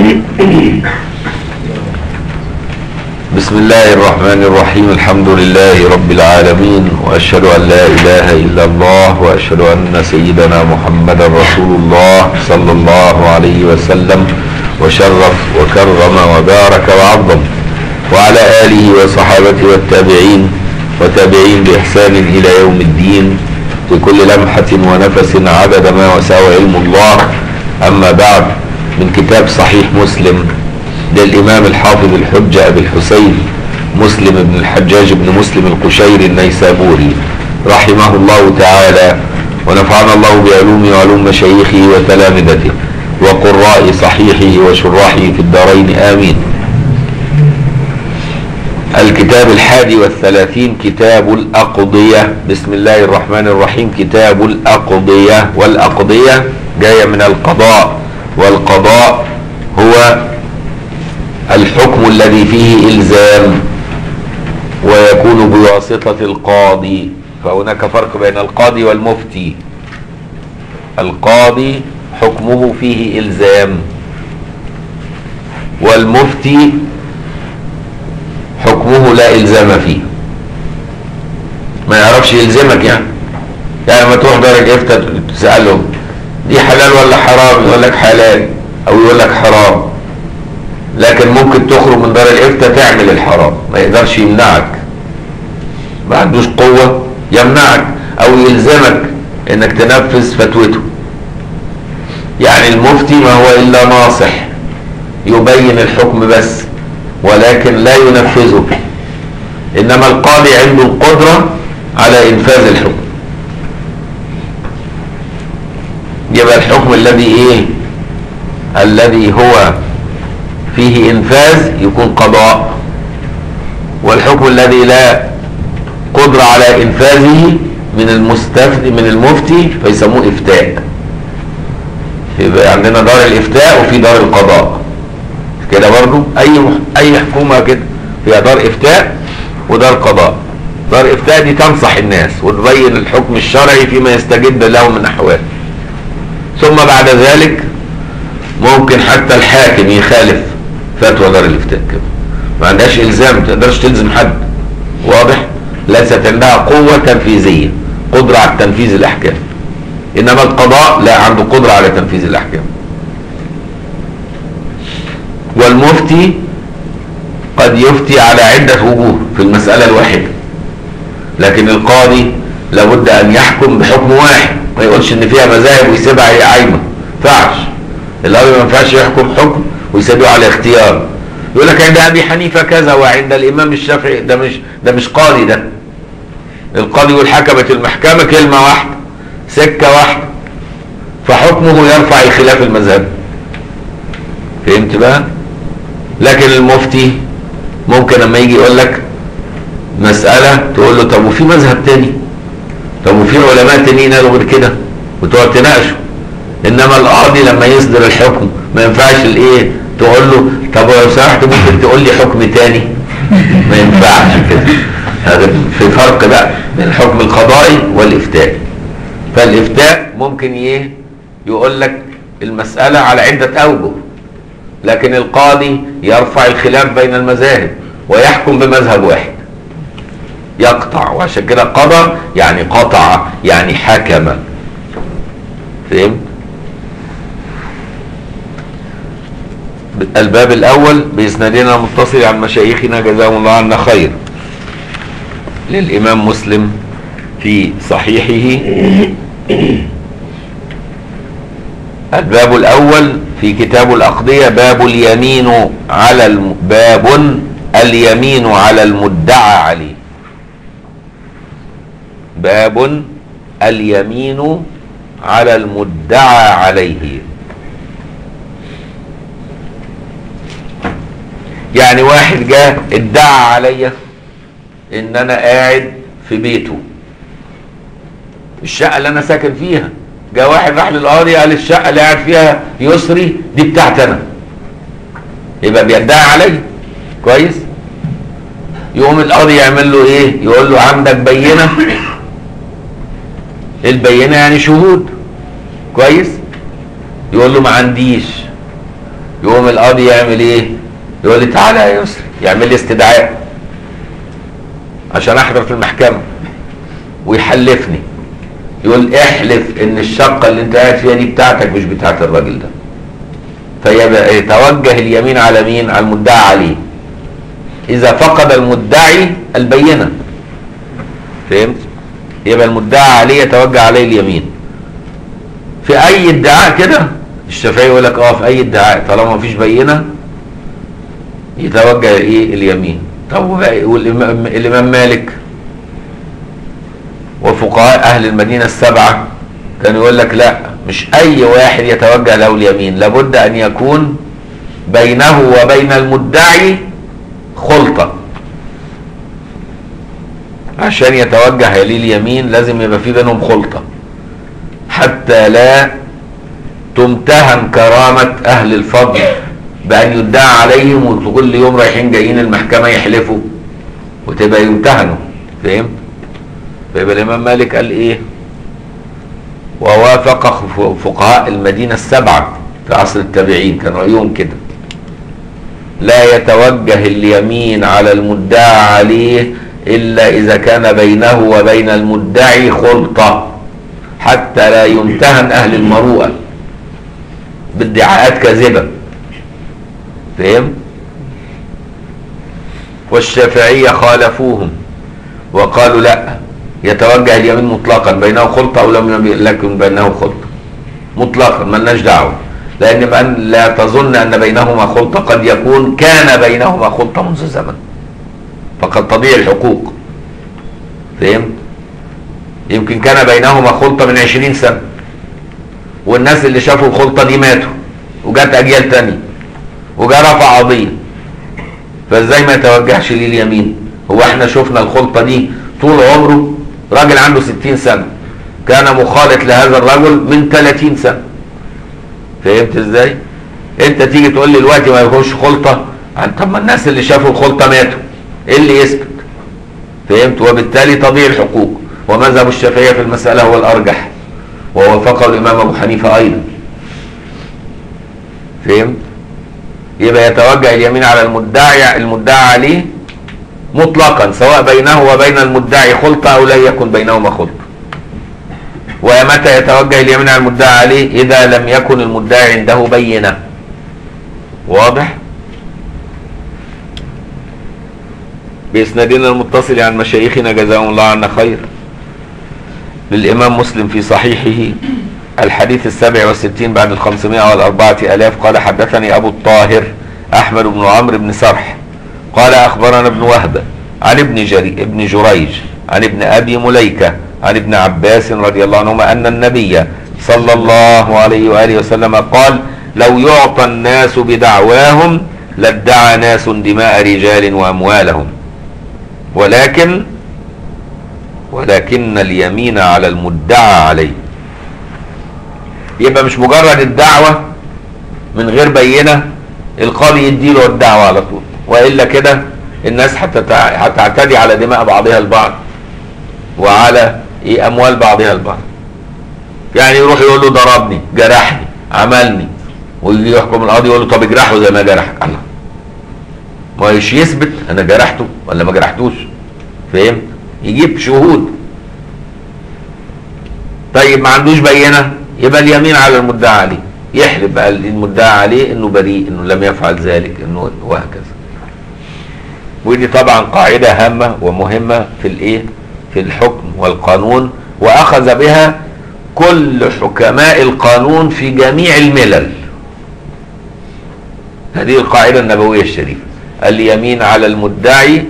بسم الله الرحمن الرحيم الحمد لله رب العالمين واشهد ان لا اله الا الله واشهد ان سيدنا محمدا رسول الله صلى الله عليه وسلم وشرف وكرم وبارك وعظم وعلى اله وصحابته والتابعين وتابعين باحسان الى يوم الدين في كل لمحه ونفس عدد ما وسعه علم الله اما بعد من كتاب صحيح مسلم للإمام الحافظ الحجة أبي الحسين مسلم بن الحجاج بن مسلم القشيري النيسابوري رحمه الله تعالى ونفعنا الله بعلومه وعلوم مشايخه وتلامذته وقراء صحيحه وشراحه في الدارين آمين الكتاب الحادي والثلاثين كتاب الأقضية بسم الله الرحمن الرحيم كتاب الأقضية والأقضية جاية من القضاء والقضاء هو الحكم الذي فيه إلزام ويكون بواسطة القاضي فهناك فرق بين القاضي والمفتي القاضي حكمه فيه إلزام والمفتي حكمه لا إلزام فيه ما يعرفش يلزمك يعني يعني ما تروح دار الافتاء تسأله دي حلال ولا حرام يقول لك حلال او يقول لك حرام لكن ممكن تخرج من دار الافتاء تعمل الحرام ما يقدرش يمنعك ما عندوش قوة يمنعك او يلزمك انك تنفذ فتوته يعني المفتي ما هو الا ناصح يبين الحكم بس ولكن لا ينفذه انما القاضي عنده القدرة على انفاذ الحكم يبقى الحكم الذي ايه الذي هو فيه انفاذ يكون قضاء والحكم الذي لا قدرة على انفاذه من المستفتي من المفتي فيسموه افتاء يبقى عندنا دار الافتاء وفي دار القضاء كده برضو اي اي حكومة كده فيها دار افتاء ودار قضاء دار افتاء دي تنصح الناس وتبين الحكم الشرعي فيما يستجد له من احوال ثم بعد ذلك ممكن حتى الحاكم يخالف فتوى دار الافتاء كده ما عندهاش الزام ما تقدرش تلزم حد واضح ليست عندها قوة تنفيذية قدرة على تنفيذ الأحكام إنما القضاء لا عنده قدرة على تنفيذ الأحكام والمفتي قد يفتي على عدة وجوه في المسألة الواحدة لكن القاضي لابد أن يحكم بحكم واحد ما يقولش إن فيها مذاهب ويسيبها عايمة ما ينفعش القاضي ما ينفعش يحكم حكم ويسيبه على اختيار يقول لك عند ابي حنيفه كذا وعند الامام الشافعي ده مش ده مش قاضي ده القاضي والحكمة المحكمة كلمة واحدة سكة واحدة فحكمه يرفع الخلاف المذهبي فهمت بقى لكن المفتي ممكن لما يجي يقول لك مسألة تقول له طب وفي مذهب تاني طب وفي علماء تانيين قالوا غير كده وتقعد تناقشه انما القاضي لما يصدر الحكم ما ينفعش الايه تقول له طب لو سمحت ممكن تقول لي حكم تاني ما ينفعش كده هذا في فرق بقى بين الحكم القضائي والافتاء فالافتاء ممكن ايه يقول لك المسألة على عدة اوجه لكن القاضي يرفع الخلاف بين المذاهب ويحكم بمذهب واحد يقطع وعشان كده قضى يعني قطع يعني حكم فهمت الباب الاول باسنادنا المتصل عن مشايخنا جزاهم الله عنا خير للامام مسلم في صحيحه الباب الاول في كتاب الاقضيه باب اليمين على الم... باب اليمين على المدعى عليه باب اليمين على المدعى عليه يعني واحد جاء ادعى عليا ان انا قاعد في بيته الشقه اللي انا ساكن فيها جاء واحد راح للقاضي قال الشقه اللي قاعد فيها يسري دي بتاعتي انا يبقى بيدعي عليا كويس يقوم القاضي يعمل له ايه يقول له عندك بينه البينه يعني شهود كويس يقول له ما عنديش يقوم يقوم القاضي يعمل ايه يقول لي تعالى يا يسري يعمل لي استدعاء عشان احضر في المحكمه ويحلفني يقول احلف ان الشقه اللي انت قاعد فيها دي بتاعتك مش بتاعت الراجل ده فيبقى يتوجه اليمين على مين على المدعى عليه اذا فقد المدعي البينه فهمت يبقى المدعى عليه يتوجه عليه اليمين في اي ادعاء كده الشافعي يقول لك اه في اي ادعاء طالما مفيش بينه يتوجه ايه اليمين طب وبقى- والامام الامام مالك وفقهاء اهل المدينه السبعه كان يقول لك لا مش اي واحد يتوجه له اليمين لابد ان يكون بينه وبين المدعي خلطه عشان يتوجه ليه اليمين لازم يبقى في بينهم خلطه حتى لا تمتهن كرامة أهل الفضل بأن يدعى عليهم وكل يوم رايحين جايين المحكمة يحلفوا وتبقى يمتهنوا فهمت؟ فيبقى الإمام مالك قال إيه؟ ووافق خف- فقهاء المدينة السبعة في عصر التابعين كان رأيهم كده لا يتوجه اليمين على المدعى عليه إلا إذا كان بينه وبين المدعي خلطة حتى لا يمتهن أهل المروءة بادعاءات كاذبة فهم؟ والشافعية خالفوهم وقالوا لا يتوجه اليمين مطلقا بينه خلطة أو لم يكن بينه خلطة مطلقا ملناش دعوة لأن من لا تظن أن بينهما خلطة قد يكون كان بينهما خلطة منذ زمن فقد تضيع الحقوق فهمت؟ يمكن كان بينهما خلطة من عشرين سنة والناس اللي شافوا الخلطة دي ماتوا وجات أجيال تانية وجا رفع قضية فازاي ما يتوجهش ليه اليمين هو احنا شفنا الخلطة دي طول عمره راجل عنده ستين سنة كان مخالط لهذا الرجل من 30 سنة فهمت ازاي انت تيجي تقول لي دلوقتي ما يكونش خلطة طب ما الناس اللي شافوا الخلطة ماتوا ايه اللي يثبت فهمت وبالتالي تضيع الحقوق ومذهب الشافعية في المسألة هو الأرجح ووافقه الإمام أبو حنيفة أيضا فهمت يبقى يتوجه اليمين على المدعي المدعى عليه مطلقا سواء بينه وبين المدعي خلطة أو لا يكن بينهما خلطة ومتى يتوجه اليمين على المدعى عليه إذا لم يكن المدعي عنده بينة واضح بإسنادنا المتصل عن مشايخنا جزاهم الله عنا خير للإمام مسلم في صحيحه الحديث السابع والستين بعد الخمسمائة والأربعة ألاف قال حدثني أبو الطاهر أحمد بن عمرو بن سرح قال أخبرنا ابن وهب عن ابن, جري ابن جريج عن ابن أبي مليكة عن ابن عباس رضي الله عنهما أن النبي صلى الله عليه وآله وسلم قال لو يعطى الناس بدعواهم لادعى ناس دماء رجال وأموالهم ولكن ولكن اليمين على المدعى عليه يبقى مش مجرد الدعوة من غير بينة القاضي يديله الدعوة على طول وإلا كده الناس هتعتدي على دماء بعضها البعض وعلى إيه أموال بعضها البعض يعني يروح يقول له ضربني جرحني عملني ويجي يحكم القاضي يقول له طب اجرحه زي ما جرحك الله ما مش يثبت انا جرحته ولا ما جرحتوش فهمت يجيب شهود طيب ما عندوش بينه يبقى اليمين على المدعى عليه يحلف بقى المدعى عليه انه بريء انه لم يفعل ذلك انه وهكذا ودي طبعا قاعده هامه ومهمه في الايه في الحكم والقانون واخذ بها كل حكماء القانون في جميع الملل هذه القاعده النبويه الشريفه اليمين على المدعي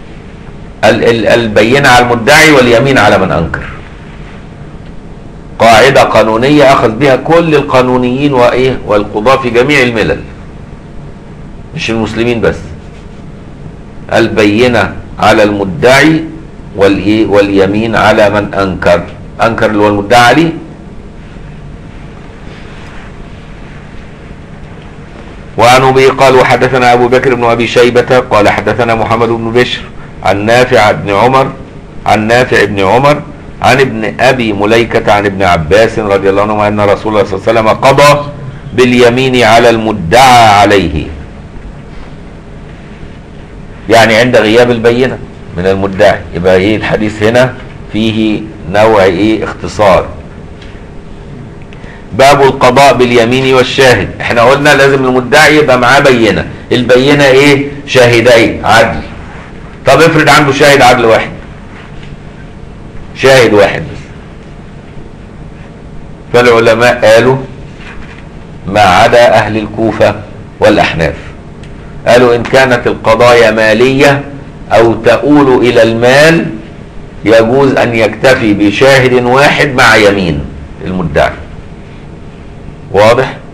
البينه على المدعي واليمين على من انكر قاعده قانونيه اخذ بها كل القانونيين وايه والقضاه في جميع الملل مش المسلمين بس البينه على المدعي والايه واليمين على من انكر انكر اللي هو المدعى عليه وعن ابي قال وحدثنا ابو بكر بن ابي شيبه قال حدثنا محمد بن بشر عن نافع بن عمر عن نافع بن عمر عن ابن ابي مليكه عن ابن عباس رضي الله عنه ان رسول الله صلى الله عليه وسلم قضى باليمين على المدعى عليه يعني عند غياب البينة من المدعي يبقى ايه الحديث هنا فيه نوع ايه اختصار باب القضاء باليمين والشاهد احنا قلنا لازم المدعي يبقى معاه بينة البينة ايه شاهدين عدل طب افرض عنده شاهد عدل واحد شاهد واحد بس فالعلماء قالوا ما عدا اهل الكوفة والاحناف قالوا ان كانت القضايا مالية او تؤول الى المال يجوز ان يكتفي بشاهد واحد مع يمين المدعي واضح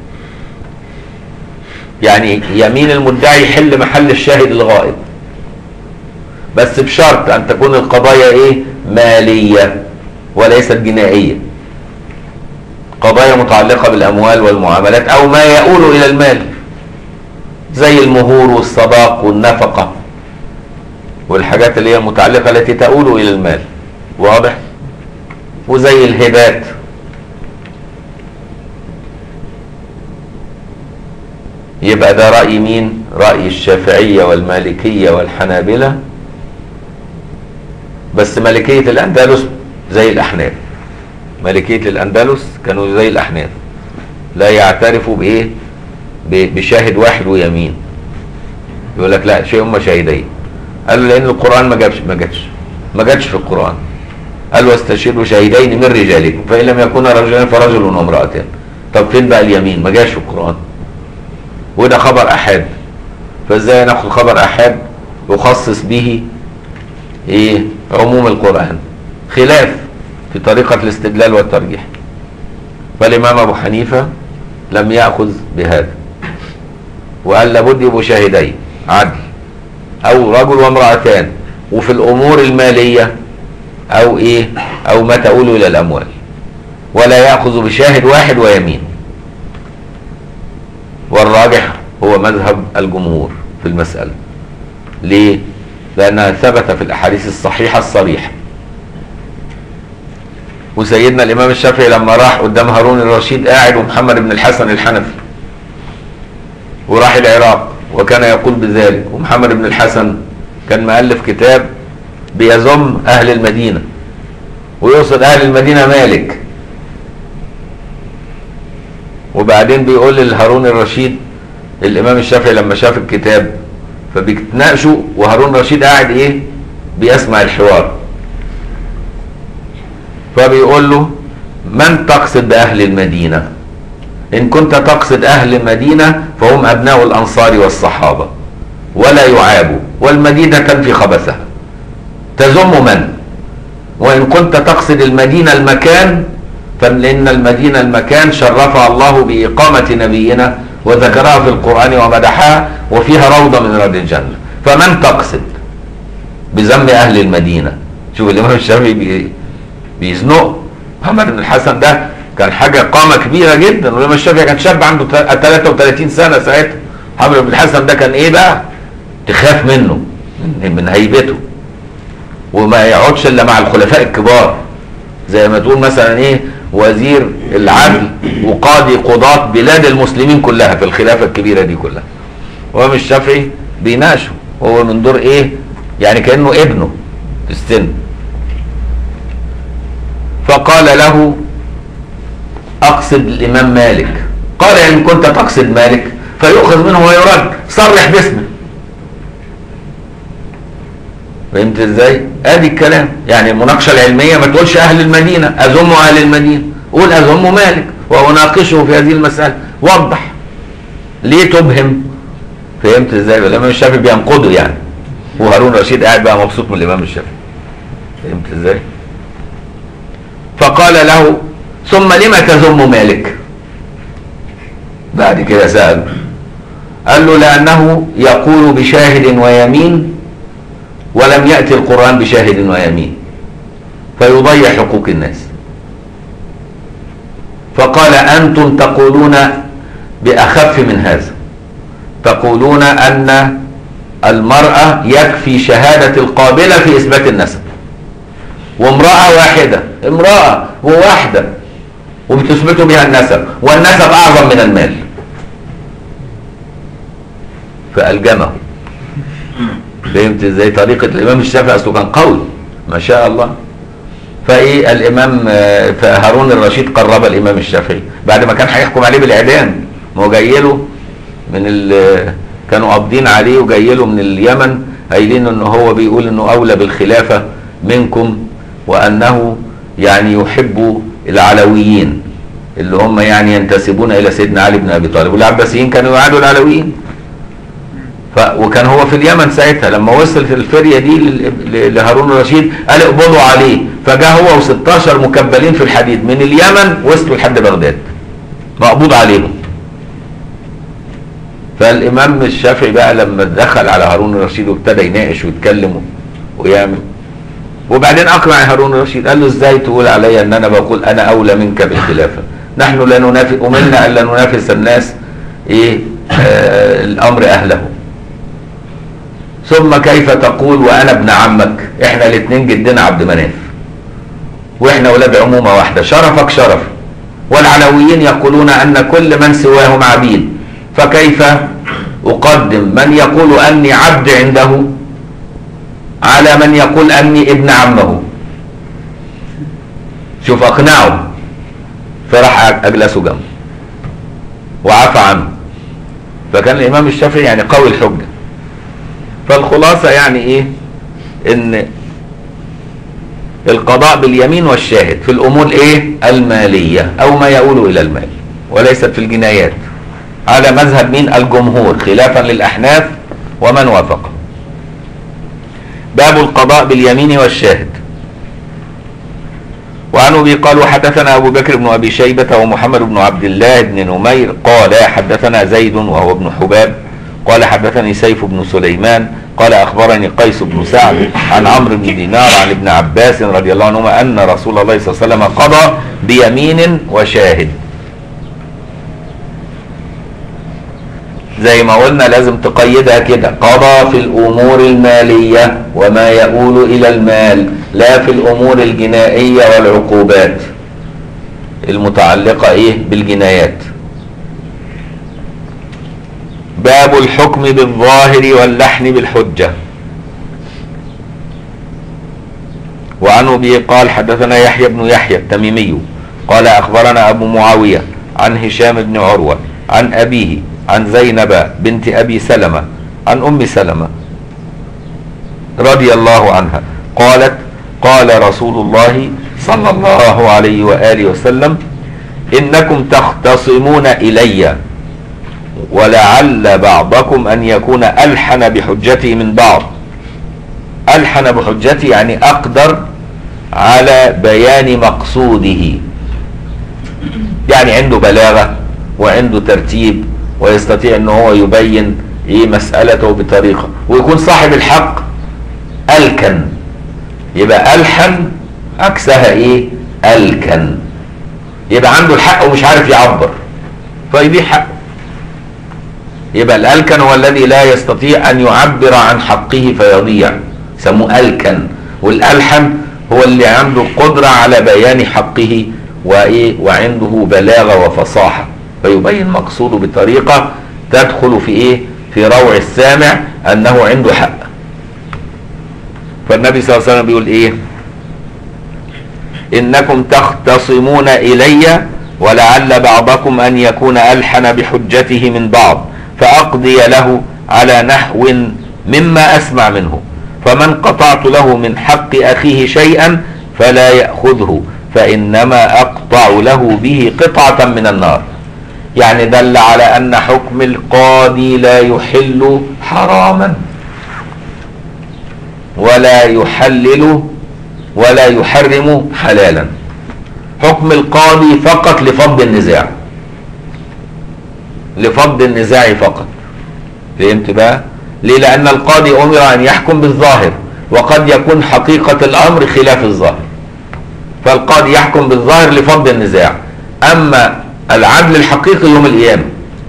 يعني يمين المدعي يحل محل الشاهد الغائب بس بشرط ان تكون القضايا ايه مالية وليست جنائية قضايا متعلقة بالاموال والمعاملات او ما يؤول الى المال زي المهور والصداق والنفقة والحاجات اللي هي متعلقة التي تؤول الى المال واضح وزي الهبات يبقى ده رأي مين رأي الشافعية والمالكية والحنابلة بس مالكية الأندلس زي الأحناف مالكية الأندلس كانوا زي الأحناف لا يعترفوا بإيه ب- بشاهد واحد ويمين يقول لك لا شيء هم شاهدين قالوا لأن القرآن ما جابش ما جاتش ما جاتش في القرآن قالوا واستشهدوا شاهدين من رجالكم فإن لم يكونا رجلين فرجل وامرأتان طب فين بقى اليمين ما جاش في القرآن وده خبر احاد فازاي ناخد خبر احاد يخصص به ايه عموم القران خلاف في طريقه الاستدلال والترجيح فالامام ابو حنيفه لم ياخذ بهذا وقال لابد يبقوا شاهدين عدل او رجل وامراتان وفي الامور الماليه او ايه او ما تؤول الى الاموال ولا ياخذ بشاهد واحد ويمين والراجح هو مذهب الجمهور في المسألة ليه؟ لأنها ثبت في الأحاديث الصحيحة الصريحة وسيدنا الإمام الشافعي لما راح قدام هارون الرشيد قاعد ومحمد بن الحسن الحنفي وراح العراق وكان يقول بذلك ومحمد بن الحسن كان مؤلف كتاب بيذم أهل المدينة ويقصد أهل المدينة مالك وبعدين بيقول لهارون الرشيد الامام الشافعي لما شاف الكتاب فبيتناقشوا وهارون الرشيد قاعد ايه بيسمع الحوار فبيقول له من تقصد باهل المدينه ان كنت تقصد اهل المدينه فهم ابناء الانصار والصحابه ولا يعابوا والمدينه تنفي خبثها تذم من وان كنت تقصد المدينه المكان فلأن المدينة المكان شرفها الله بإقامة نبينا وذكرها في القرآن ومدحها وفيها روضة من رياض الجنة فمن تقصد بذم أهل المدينة شوف الإمام الشافعي بي- بيزنق محمد بن الحسن ده كان حاجة قامة كبيرة جدا والإمام الشافعي كان شاب عنده تا- 33 سنة ساعتها محمد بن الحسن ده كان إيه بقى تخاف منه من- من هيبته وما يقعدش إلا مع الخلفاء الكبار زي ما تقول مثلا ايه وزير العدل وقاضي قضاة بلاد المسلمين كلها في الخلافة الكبيرة دي كلها وهو الشافعي بيناقشه هو من دور ايه يعني كأنه ابنه في السن فقال له اقصد الامام مالك قال ان كنت تقصد مالك فيؤخذ منه ويرد صرح باسمه فهمت ازاي؟ ادي الكلام يعني المناقشه العلميه ما تقولش اهل المدينه اذم اهل المدينه قول اذم مالك واناقشه في هذه المساله وضح ليه تبهم؟ فهمت ازاي؟ الامام الشافعي بينقده يعني وهارون رشيد قاعد بقى مبسوط من الامام الشافعي فهمت ازاي؟ فقال له ثم لم تذم مالك؟ بعد كده سأله قال له لأنه يقول بشاهد ويمين ولم يأتي القرآن بشاهد ويمين فيضيع حقوق الناس فقال أنتم تقولون بأخف من هذا تقولون أن المرأة يكفي شهادة القابلة في إثبات النسب وامرأة واحدة امرأة وواحدة وبتثبتوا بها النسب والنسب أعظم من المال فألجمه فهمت ازاي طريقة الإمام الشافعي أصله كان قوي ما شاء الله فايه الامام آه، فهارون الرشيد قرب الامام الشافعي بعد ما كان هيحكم عليه بالاعدام ما هو جاي له من ال كانوا قابضين عليه وجاي له من اليمن قايلين ان هو بيقول انه اولى بالخلافه منكم وانه يعني يحب العلويين اللي هم يعني ينتسبون الى سيدنا علي بن ابي طالب والعباسيين كانوا يعادوا العلويين ف... وكان هو في اليمن ساعتها لما وصل في الفريه دي لل- ل- لهارون الرشيد قال اقبضوا عليه فجاء هو و16 مكبلين في الحديد من اليمن وصلوا لحد بغداد مقبوض عليهم فالامام الشافعي بقى لما دخل على هارون الرشيد وابتدى يناقش ويتكلم ويعمل وبعدين اقنع هارون الرشيد قال له ازاي تقول عليا ان انا بقول انا اولى منك بالخلافه نحن لا ننافس امرنا الا ننافس الناس ايه آه الامر اهله ثم كيف تقول وانا ابن عمك احنا الاثنين جدنا عبد مناف واحنا اولاد عمومه واحده شرفك شرف والعلويين يقولون ان كل من سواهم عبيد فكيف اقدم من يقول اني عبد عنده على من يقول اني ابن عمه شوف اقنعه فراح اجلسه جنبه وعفى عنه فكان الامام الشافعي يعني قوي الحجه فالخلاصه يعني ايه ان القضاء باليمين والشاهد في الامور ايه الماليه او ما يؤول الى المال وليست في الجنايات على مذهب مين الجمهور خلافا للاحناف ومن وافق باب القضاء باليمين والشاهد وعن ابي قال وحدثنا ابو بكر بن ابي شيبه ومحمد بن عبد الله بن نمير قال حدثنا زيد وهو ابن حباب قال حدثني سيف بن سليمان قال اخبرني قيس بن سعد عن عمرو بن دينار عن ابن عباس رضي الله عنهما ان رسول الله صلى الله عليه وسلم قضى بيمين وشاهد زي ما قلنا لازم تقيدها كده قضى في الامور الماليه وما يؤول الى المال لا في الامور الجنائيه والعقوبات المتعلقه ايه بالجنايات باب الحكم بالظاهر واللحن بالحجه وعن ابي قال حدثنا يحيى بن يحيى التميمي قال اخبرنا ابو معاويه عن هشام بن عروه عن ابيه عن زينب بنت ابي سلمه عن ام سلمه رضي الله عنها قالت قال رسول الله صلى الله عليه واله وسلم انكم تختصمون الي ولعل بعضكم ان يكون الحن بحجتي من بعض الحن بحجتي يعني اقدر على بيان مقصوده يعني عنده بلاغه وعنده ترتيب ويستطيع ان هو يبين ايه مسألته بطريقة ويكون صاحب الحق ألكن يبقى ألحن عكسها ايه ألكن يبقى عنده الحق ومش عارف يعبر فيضيع حقه يبقى الألكن هو الذي لا يستطيع أن يعبر عن حقه فيضيع يسموه ألكن والألحن هو اللي عنده قدرة على بيان حقه وإيه وعنده بلاغة وفصاحة فيبين مقصوده بطريقة تدخل في ايه في روع السامع انه عنده حق فالنبي صلى الله عليه وسلم بيقول ايه انكم تختصمون الي ولعل بعضكم ان يكون الحن بحجته من بعض فاقضي له على نحو مما اسمع منه فمن قطعت له من حق اخيه شيئا فلا ياخذه فانما اقطع له به قطعه من النار يعني دل على ان حكم القاضي لا يحل حراما ولا يحلل ولا يحرم حلالا حكم القاضي فقط لفض النزاع لفض النزاع فقط فهمت بقى ليه لان القاضي امر ان يحكم بالظاهر وقد يكون حقيقة الامر خلاف الظاهر فالقاضي يحكم بالظاهر لفض النزاع اما العدل الحقيقي يوم القيامة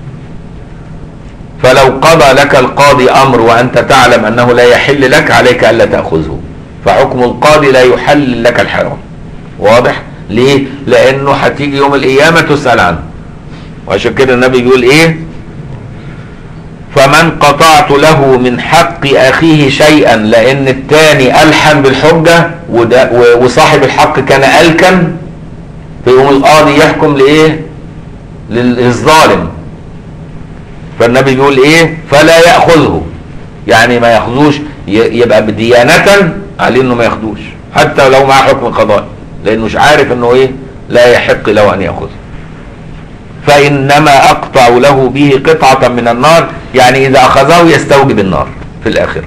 فلو قضى لك القاضي أمر وأنت تعلم أنه لا يحل لك عليك ألا تأخذه فحكم القاضي لا يحل لك الحرام واضح ليه لأنه هتيجي يوم القيامة تسأل عنه وعشان كده النبي بيقول إيه فمن قطعت له من حق اخيه شيئا لان الثاني الحن بالحجه وده و- وصاحب الحق كان الكن فيقوم القاضي يحكم لايه لل- للظالم فالنبي بيقول ايه فلا ياخذه يعني ما ياخذوش ي- يبقى بديانه عليه انه ما ياخذوش حتى لو معاه حكم قضائي لانه مش عارف انه ايه لا يحق له ان ياخذه فإنما أقطع له به قطعة من النار يعني إذا أخذه يستوجب النار في الآخرة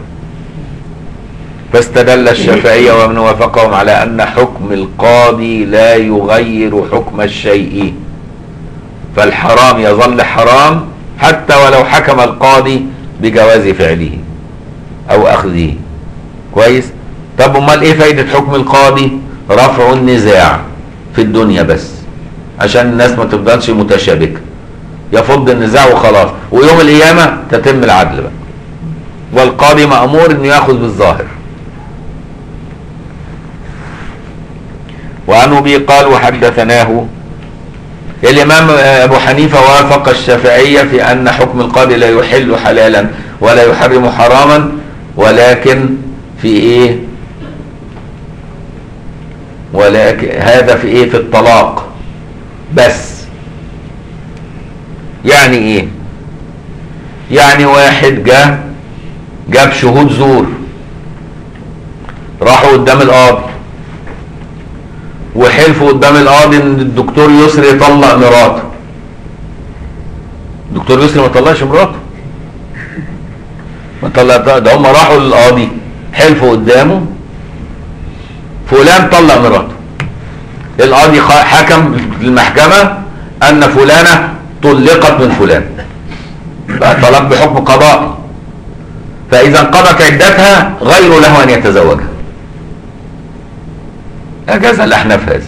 فاستدل الشافعية ومن وافقهم على أن حكم القاضي لا يغير حكم الشيء فالحرام يظل حرام حتى ولو حكم القاضي بجواز فعله أو أخذه كويس طب امال ايه فايدة حكم القاضي رفع النزاع في الدنيا بس عشان الناس ما تفضلش متشابكه يفض النزاع وخلاص ويوم القيامه تتم العدل بقى والقاضي مامور انه ياخذ بالظاهر وعن ابي قال وحدثناه الامام ابو حنيفه وافق الشافعيه في ان حكم القاضي لا يحل حلالا ولا يحرم حراما ولكن في ايه ولكن هذا في ايه في الطلاق بس يعني ايه يعني واحد جه جاب شهود زور راحوا قدام القاضي وحلفوا قدام القاضي ان الدكتور يسري يطلق مراته الدكتور يسري ما طلقش مراته ما طلق ده هم راحوا للقاضي حلفوا قدامه فلان طلق مراته القاضي خ- حكم المحكمة أن فلانة طلقت من فلان بقى طلاق بحكم قضائي فإذا انقضت عدتها غير له أن يتزوجها أجاز الأحناف هذا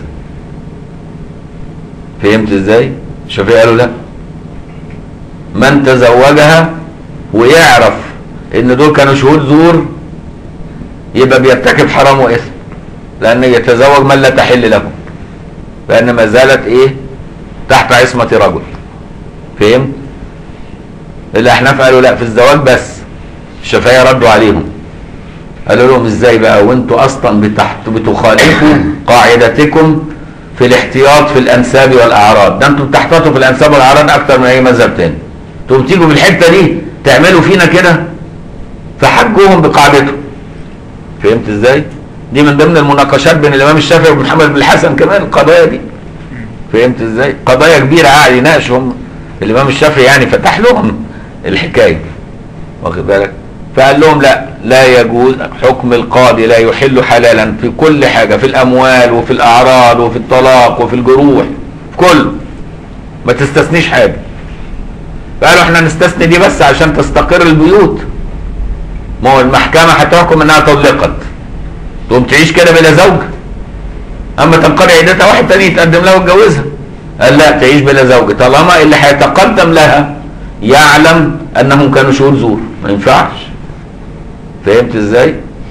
فهمت ازاي؟ الشافعي قالوا لا من تزوجها ويعرف ان دول كانوا شهود زور يبقى بيرتكب حرام واثم لان يتزوج من لا تحل له لان ما زالت ايه تحت عصمة رجل فهمت الاحناف قالوا لا في الزواج بس الشافعية ردوا عليهم قالوا لهم ازاي بقى وانتوا اصلا بتحت بتخالفوا قاعدتكم في الاحتياط في الانساب والاعراض ده انتوا بتحتاطوا في الانساب والاعراض اكتر من اي مذهب تاني تقوم تيجوا بالحته دي تعملوا فينا كده فحجوهم بقاعدته فهمت ازاي دي من ضمن المناقشات بين الامام الشافعي ومحمد بن الحسن كمان القضايا دي فهمت ازاي قضايا كبيره قاعد يناقشهم الامام الشافعي يعني فتح لهم الحكايه واخد بالك فقال لهم لا لا يجوز حكم القاضي لا يحل حلالا في كل حاجه في الاموال وفي الاعراض وفي الطلاق وفي الجروح في كله ما تستثنيش حاجه قالوا احنا نستثني دي بس عشان تستقر البيوت ما هو المحكمه هتحكم انها طلقت تقوم تعيش كده بلا زوج اما تنقضي عدتها واحد تاني يتقدم لها ويتجوزها قال لا تعيش بلا زوج طالما اللي هيتقدم لها يعلم انهم كانوا شهود زور ما ينفعش فهمت ازاي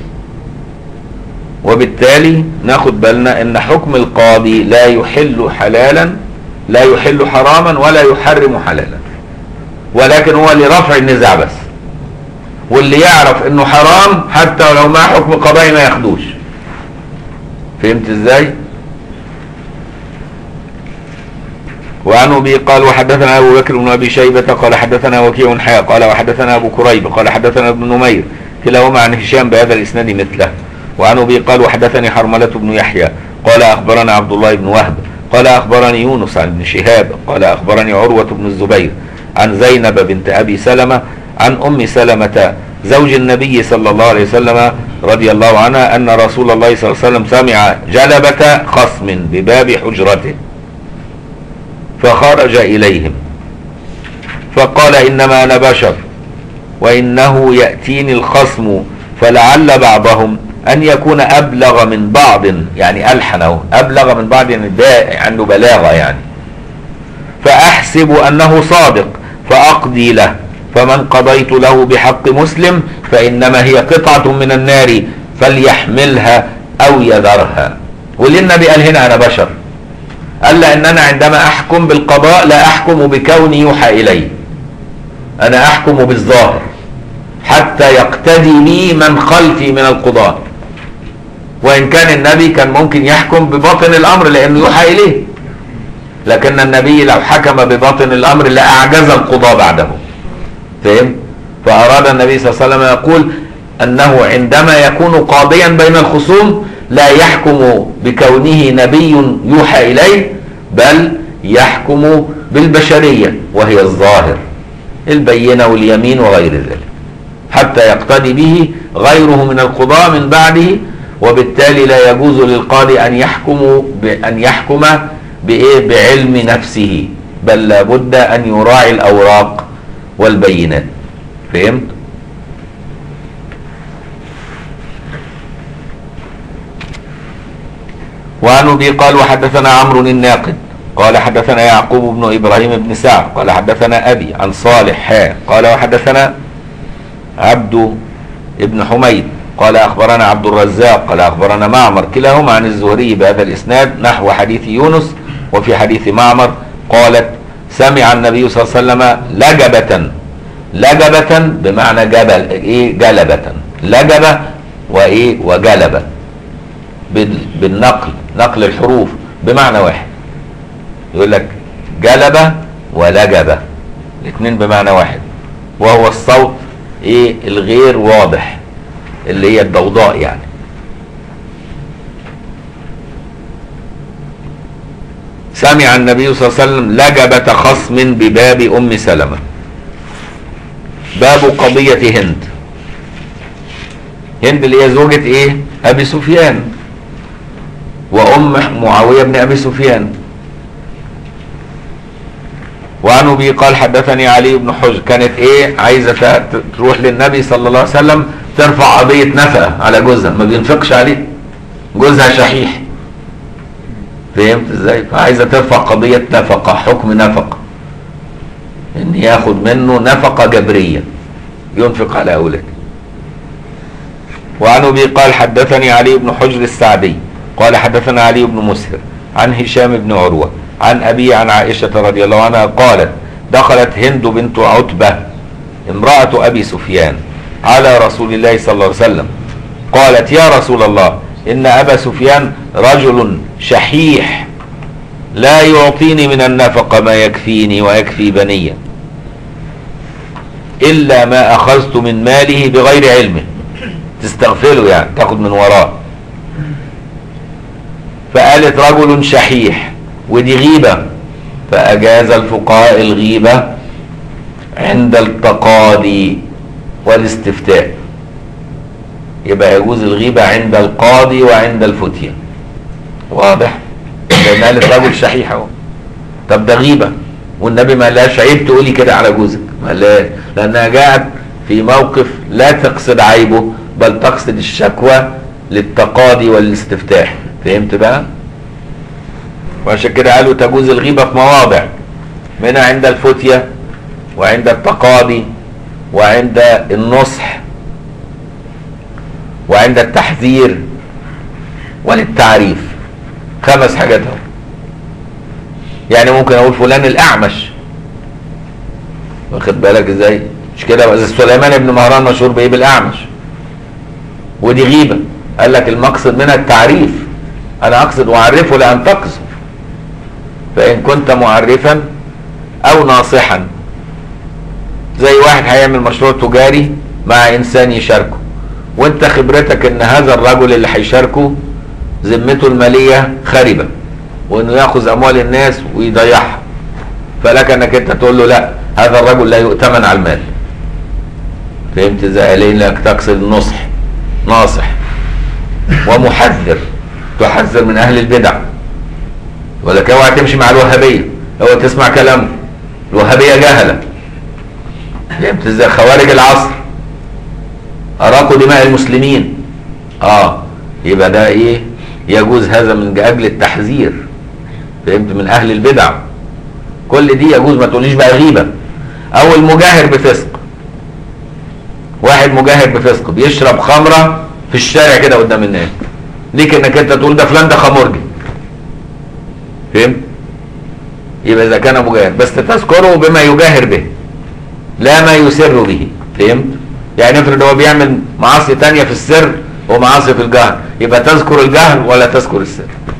وبالتالي ناخد بالنا ان حكم القاضي لا يحل حلالا لا يحل حراما ولا يحرم حلالا ولكن هو لرفع النزاع بس واللي يعرف انه حرام حتى ولو ما حكم قضائي ما ياخدوش فهمت ازاي وعن ابي قال وحدثنا ابو بكر بن ابي شيبه قال حدثنا وكيع حاء قال وحدثنا ابو كريب قال حدثنا ابن نمير كلاهما عن هشام بهذا الاسناد مثله وعن ابي قال وحدثني حرمله بن يحيى قال اخبرنا عبد الله بن وهب قال اخبرني يونس عن ابن شهاب قال اخبرني عروه بن الزبير عن زينب بنت ابي سلمه عن ام سلمه زوج النبي صلى الله عليه وسلم رضي الله عنها ان رسول الله صلى الله عليه وسلم سمع جلبه خصم بباب حجرته فخرج إليهم فقال إنما أنا بشر وإنه يأتيني الخصم فلعل بعضهم أن يكون أبلغ من بعض يعني ألحن أهو أبلغ من بعض يعني با- عنده بلاغة يعني فأحسب أنه صادق فأقضي له فمن قضيت له بحق مسلم فإنما هي قطعة من النار فليحملها أو يذرها وليه النبي قال هنا أنا بشر قال لأننا عندما أحكم بالقضاء لا أحكم بكوني يوحى إلي انا احكم بالظاهر حتى يقتدي بي من خلفي من القضاة وان كان النبي كان ممكن يحكم بباطن الامر لانه يوحى اليه لكن النبي لو حكم بباطن الامر لاعجز القضاة بعده فهم فاراد النبي صلى الله عليه وسلم يقول انه عندما يكون قاضيا بين الخصوم لا يحكم بكونه نبي يوحى اليه بل يحكم بالبشريه وهي الظاهر البينه واليمين وغير ذلك حتى يقتدي به غيره من القضاة من بعده وبالتالي لا يجوز للقاضي ان يحكم بان يحكم بايه بعلم نفسه بل لابد ان يراعي الاوراق والبينات فهمت وعن ابي قال وحدثنا عمرو الناقد قال حدثنا يعقوب بن ابراهيم بن سعد قال حدثنا ابي عن صالح ها قال وحدثنا عبد ابن حميد قال اخبرنا عبد الرزاق قال اخبرنا معمر كلاهما عن الزهري بهذا الاسناد نحو حديث يونس وفي حديث معمر قالت سمع النبي صلى الله عليه وسلم لجبة لجبة بمعنى جبل ايه جلبة لجبة وايه وجلبة بال- بالنقل نقل الحروف بمعنى واحد يقول لك جلبة ولجبة الاثنين بمعنى واحد وهو الصوت ايه الغير واضح اللي هي الضوضاء يعني سمع النبي صلى الله عليه وسلم لجبة خصم بباب ام سلمة باب قضية هند هند اللي هي زوجة ايه ابي سفيان وام معاوية بن ابي سفيان وعن ابي قال حدثني علي بن حجر كانت ايه عايزه ت- تروح للنبي صلى الله عليه وسلم ترفع قضيه نفقه على جوزها ما بينفقش عليه جوزها شحيح فهمت ازاي فعايزه ترفع قضيه نفقه حكم نفقه ان ياخد منه نفقه جبريه ينفق على اولاده وعن ابي قال حدثني علي بن حجر السعدي قال حدثنا علي بن مسهر عن هشام بن عروه عن ابي عن عائشه رضي الله عنها قالت دخلت هند بنت عتبه امراه ابي سفيان على رسول الله صلى الله عليه وسلم قالت يا رسول الله ان ابا سفيان رجل شحيح لا يعطيني من النفقه ما يكفيني ويكفي بني الا ما اخذت من ماله بغير علمه تستغفله يعني تاخد من وراه فقالت رجل شحيح ودي غيبة فأجاز الفقهاء الغيبة عند التقاضي والاستفتاء يبقى يجوز الغيبة عند القاضي وعند الفتية واضح لأن قالت رجل شحيح اهو طب ده غيبة والنبي ما قالهاش عيب تقولي كده على جوزك ما قالهاش لأنها جاءت في موقف لا تقصد عيبه بل تقصد الشكوى للتقاضي والاستفتاح فهمت بقى؟ وعشان كده قالوا تجوز الغيبة في مواضع منها عند الفتية وعند التقاضي وعند النصح وعند التحذير وللتعريف خمس حاجات اهو يعني ممكن اقول فلان الاعمش واخد بالك ازاي مش كده بس سليمان بن مهران مشهور بايه بالاعمش ودي غيبه قال لك المقصد منها التعريف انا اقصد اعرفه لان تقصد فان كنت معرفا او ناصحا زي واحد هيعمل مشروع تجاري مع انسان يشاركه وانت خبرتك ان هذا الرجل اللي هيشاركه ذمته الماليه خربه وانه ياخذ اموال الناس ويضيعها فلك انك انت تقول له لا هذا الرجل لا يؤتمن على المال فهمت ازاي لانك تقصد النصح ناصح ومحذر تحذر من اهل البدع ولك اوعى تمشي مع الوهابيه اوعى تسمع كلامه الوهابيه جهله فهمت ازاي خوارج العصر اراقوا دماء المسلمين اه يبقى ده ايه يجوز هذا من اجل التحذير فهمت من اهل البدع كل دي يجوز ما تقوليش بقى غيبه او المجاهر بفسق واحد مجاهر بفسق بيشرب خمره في الشارع كده قدام الناس ليك انك انت تقول ده فلان ده خمرجي فهمت يبقى اذا كان مجاهر بس تذكره بما يجاهر به لا ما يسر به فهمت يعني افرض هو بيعمل معاصي تانية في السر ومعاصي في الجهر يبقى تذكر الجهر ولا تذكر السر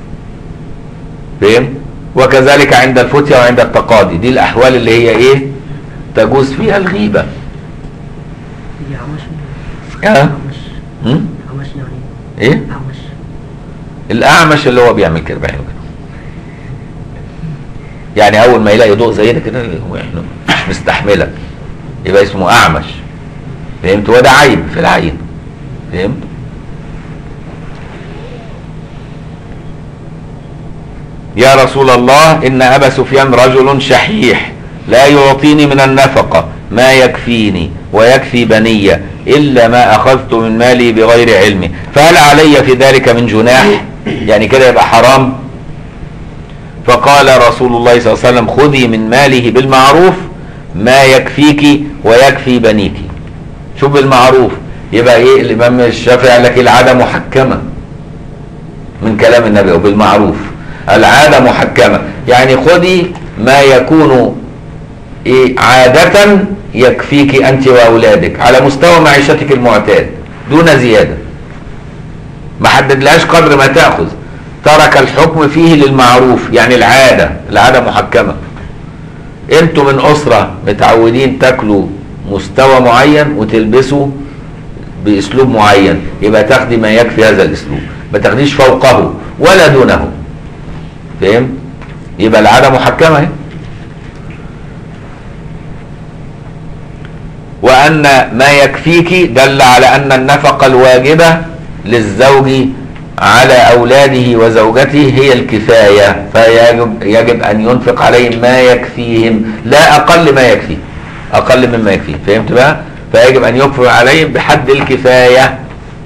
فهمت وكذلك عند الفتية وعند التقاضي دي الأحوال اللي هي إيه تجوز فيها الغيبة هي عمش ها؟ عمش هم؟ عمش يعني إيه عمش الأعمش اللي هو بيعمل كده بعينه كده يعني أول ما يلاقي ضوء زي ده كده هو إحنا مش مستحملك يبقى اسمه أعمش فهمت وده عيب في العين فهمت يا رسول الله إن أبا سفيان رجل شحيح لا يعطيني من النفقة ما يكفيني ويكفي بني إلا ما أخذت من مالي بغير علمي فهل علي في ذلك من جناح يعني كده يبقى حرام فقال رسول الله صلى الله عليه وسلم خذي من ماله بالمعروف ما يكفيك ويكفي بنيك شوف بالمعروف يبقى ايه الامام الشافعي قال لك العاده محكمه من كلام النبي وبالمعروف العاده محكمه يعني خذي ما يكون إيه عادة يكفيك أنت وأولادك على مستوى معيشتك المعتاد دون زيادة ما حددلهاش قدر ما تأخذ ترك الحكم فيه للمعروف يعني العادة العادة محكمة انتوا من أسرة متعودين تاكلوا مستوى معين وتلبسوا بأسلوب معين يبقى تاخدي ما يكفي هذا الأسلوب ما تاخديش فوقه ولا دونه فهم يبقى العادة محكمة اهي وأن ما يكفيك دل على أن النفقة الواجبة للزوج على أولاده وزوجته هي الكفاية فيجب يجب أن ينفق عليهم ما يكفيهم لا أقل ما يكفيه أقل مما يكفيه فهمت بقى؟ فيجب أن يكفر عليهم بحد الكفاية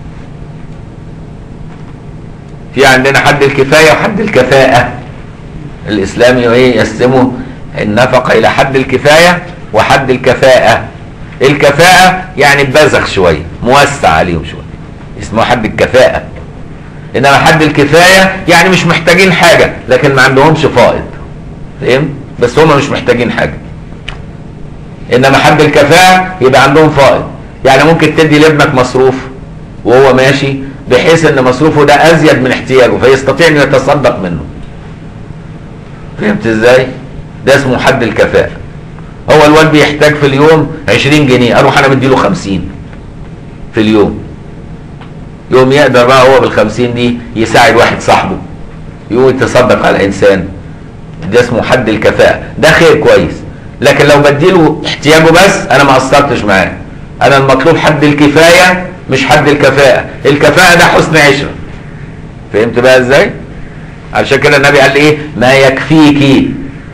في عندنا حد الكفاية وحد الكفاءة الإسلام ايه يقسمه النفقة إلى حد الكفاية وحد الكفاءة الكفاءة يعني بزخ شوية موسع عليهم شوية اسمه حد الكفاءة انما حد الكفاية يعني مش محتاجين حاجة لكن ما عندهمش فائض فاهم بس هم مش محتاجين حاجة انما حد الكفاءة يبقى عندهم فائض يعني ممكن تدي لابنك مصروف وهو ماشي بحيث ان مصروفه ده ازيد من احتياجه فيستطيع ان يتصدق منه فهمت ازاي ده اسمه حد الكفاءة هو الواد بيحتاج في اليوم 20 جنيه اروح انا مديله 50 في اليوم يوم يقدر بقى هو بال 50 دي يساعد واحد صاحبه يقوم يتصدق على انسان ده اسمه حد الكفاءة ده خير كويس لكن لو بديله احتياجه بس انا ما قصرتش معاه انا المطلوب حد الكفاية مش حد الكفاءة الكفاءة ده حسن عشرة فهمت بقى ازاي علشان كده النبي قال ايه ما يكفيكي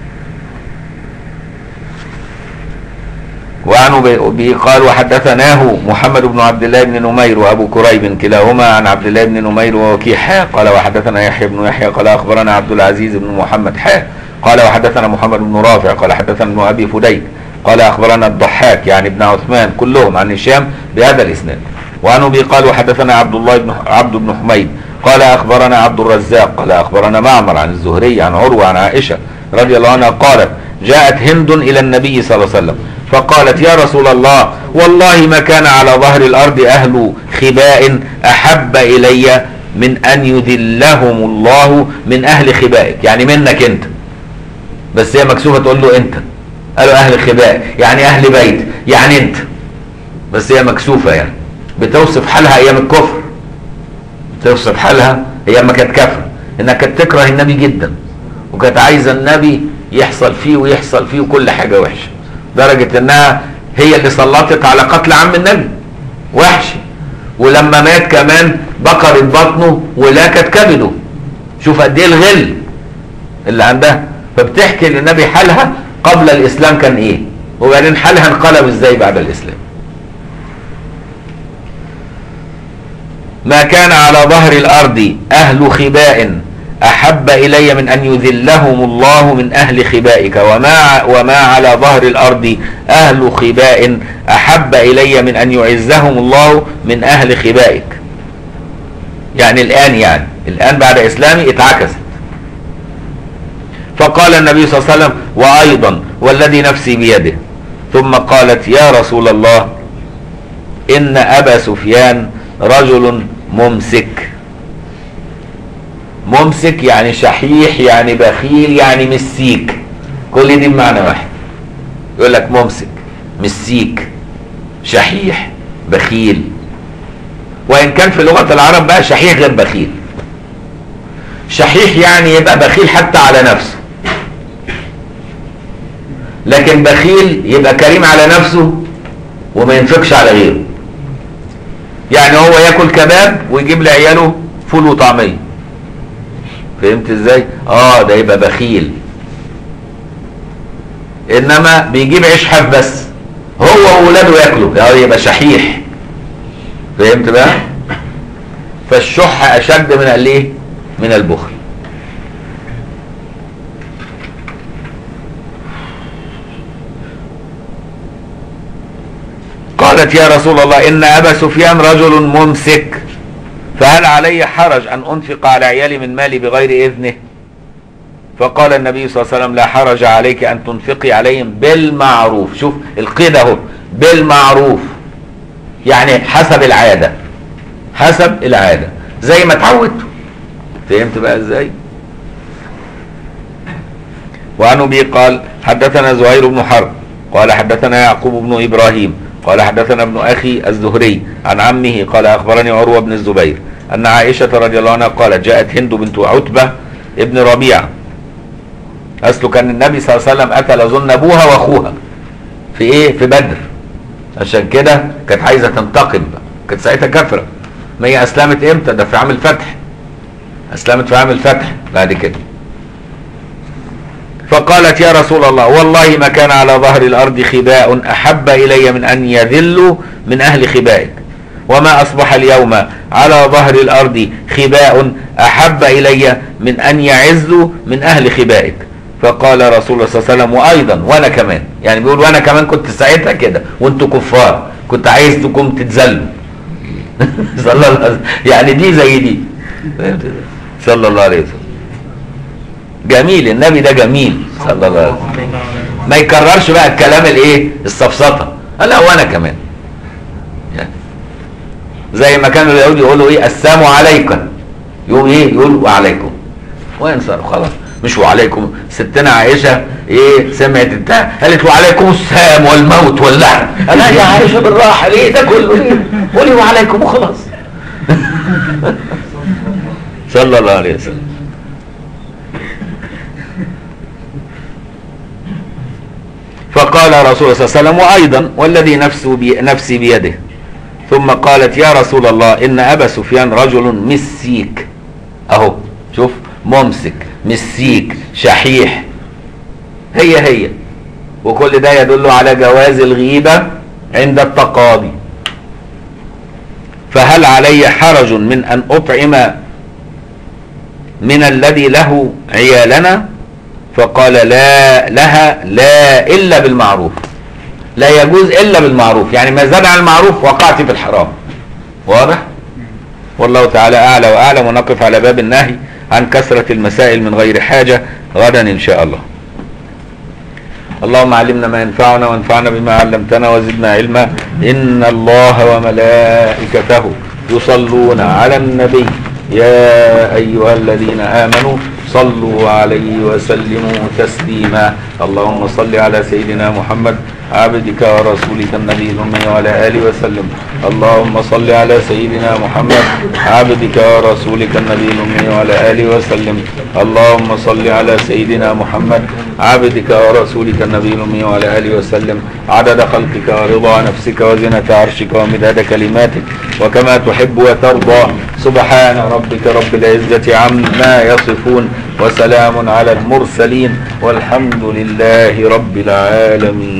وعنه به قال وحدثناه محمد بن عبد الله بن نمير وابو كريب كلاهما عن عبد الله بن نمير ووكيع حاء قال وحدثنا يحيى بن يحيى قال اخبرنا عبد العزيز بن محمد حاء قال وحدثنا محمد بن رافع قال حدثنا ابن ابي فديك قال اخبرنا الضحاك يعني ابن عثمان كلهم عن هشام بهذا الاسناد وعنه به قال وحدثنا عبد الله بن عبد بن حميد قال اخبرنا عبد الرزاق قال اخبرنا معمر عن الزهري عن عروه عن عائشه رضي الله عنها قالت جاءت هند الى النبي صلى الله عليه وسلم فقالت يا رسول الله والله ما كان على ظهر الارض اهل خباء احب الي من ان يذلهم الله من اهل خبائك يعني منك انت بس هي مكسوفه تقول له انت قالوا اهل خباء يعني اهل بيت يعني انت بس هي مكسوفه يعني بتوصف حالها ايام الكفر بتوصف حالها ايام ما كانت كافره انها كانت تكره النبي جدا وكانت عايزه النبي يحصل فيه ويحصل فيه كل حاجه وحشه درجة انها هي اللي سلطت على قتل عم النبي وحشي ولما مات كمان بقرت بطنه ولاكت كبده شوف قد ايه الغل اللي عندها فبتحكي للنبي حالها قبل الاسلام كان ايه وبعدين حالها انقلب ازاي بعد الاسلام ما كان على ظهر الارض اهل خباء احب الي من ان يذلهم الله من اهل خبائك وما وما على ظهر الارض اهل خباء احب الي من ان يعزهم الله من اهل خبائك يعني الان يعني الان بعد اسلامي اتعكست فقال النبي صلى الله عليه وسلم وايضا والذي نفسي بيده ثم قالت يا رسول الله إن أبا سفيان رجل ممسك ممسك يعني شحيح يعني بخيل يعني مسيك كل دي بمعنى واحد يقول لك ممسك مسيك شحيح بخيل وإن كان في لغة العرب بقى شحيح غير بخيل شحيح يعني يبقى بخيل حتى على نفسه لكن بخيل يبقى كريم على نفسه وما ينفقش على غيره يعني هو ياكل كباب ويجيب لعياله فول وطعميه فهمت ازاي اه ده يبقى بخيل انما بيجيب عيش حاف بس هو وولاده ياكلوا يعني يبقى شحيح فهمت بقى فالشح اشد من الايه من البخل قالت يا رسول الله ان ابا سفيان رجل ممسك فهل علي حرج ان انفق على عيالي من مالي بغير اذنه فقال النبي صلى الله عليه وسلم لا حرج عليك ان تنفقي عليهم بالمعروف شوف القيد اهو بالمعروف يعني حسب العاده حسب العاده زي ما اتعودتوا فهمت بقى ازاي وعن ابي قال حدثنا زهير بن حرب قال حدثنا يعقوب بن ابراهيم قال حدثنا ابن اخي الزهري عن عمه قال اخبرني عروه بن الزبير ان عائشه رضي الله عنها قالت جاءت هند بنت عتبه ابن ربيعه اصله كان النبي صلى الله عليه وسلم قتل اظن ابوها واخوها في ايه في بدر عشان كده كانت عايزه تنتقم كانت ساعتها كافره ما هي اسلمت امتى ده في عام الفتح اسلمت في عام الفتح بعد كده فقالت يا رسول الله والله ما كان على ظهر الارض خباء احب الي من ان يذلوا من اهل خبائك وما اصبح اليوم على ظهر الارض خباء احب الي من ان يعزوا من اهل خبائك فقال رسول الله صلى الله عليه وسلم وايضا وانا كمان يعني بيقول وانا كمان كنت ساعتها كده وانتوا كفار كنت عايزكم تتذلوا صلى الله عليه وسلم يعني دي زي دي صلى الله عليه وسلم جميل النبي ده جميل صلى الله عليه وسلم ما يكررش بقى الكلام الايه السفسطه لا وانا كمان يعني زي ما كانوا اليهود يقولوا ايه السلام عليكم يقوم ايه يقول وعليكم وينصر خلاص مش وعليكم ستنا عائشه ايه سمعت بتاع قالت وعليكم السلام والموت واللعن لا يا عائشه بالراحه ليه ده كله ليه قولي وعليكم وخلاص صلى الله عليه وسلم فقال رسول الله صلى الله عليه وسلم وايضا والذي نفسه بي نفسي بيده ثم قالت يا رسول الله ان ابا سفيان رجل مسيك اهو شوف ممسك مسيك شحيح هي هي وكل ده يدل على جواز الغيبة عند التقاضي فهل علي حرج من أن أطعم من الذي له عيالنا فقال لا لها لا إلا بالمعروف لا يجوز إلا بالمعروف يعني ما زاد عن المعروف وقعت في الحرام واضح والله تعالى أعلى وأعلم ونقف على باب النهي عن كثرة المسائل من غير حاجة غدا إن شاء الله اللهم علمنا ما ينفعنا وانفعنا بما علمتنا وزدنا علما إن الله وملائكته يصلون على النبي يا أيها الذين آمنوا صلوا عليه وسلموا تسليما اللهم صل على سيدنا محمد عبدك ورسولك النبي الأمي وعلى آله وسلم اللهم صل على سيدنا محمد عبدك ورسولك النبي الأمي وعلى آله وسلم اللهم صل على سيدنا محمد عبدك ورسولك النبي الأمي وعلى آله وسلم عدد خلقك ورضا نفسك وزنة عرشك ومداد كلماتك وكما تحب وترضى سبحان ربك رب العزة عما يصفون وسلام على المرسلين والحمد لله رب العالمين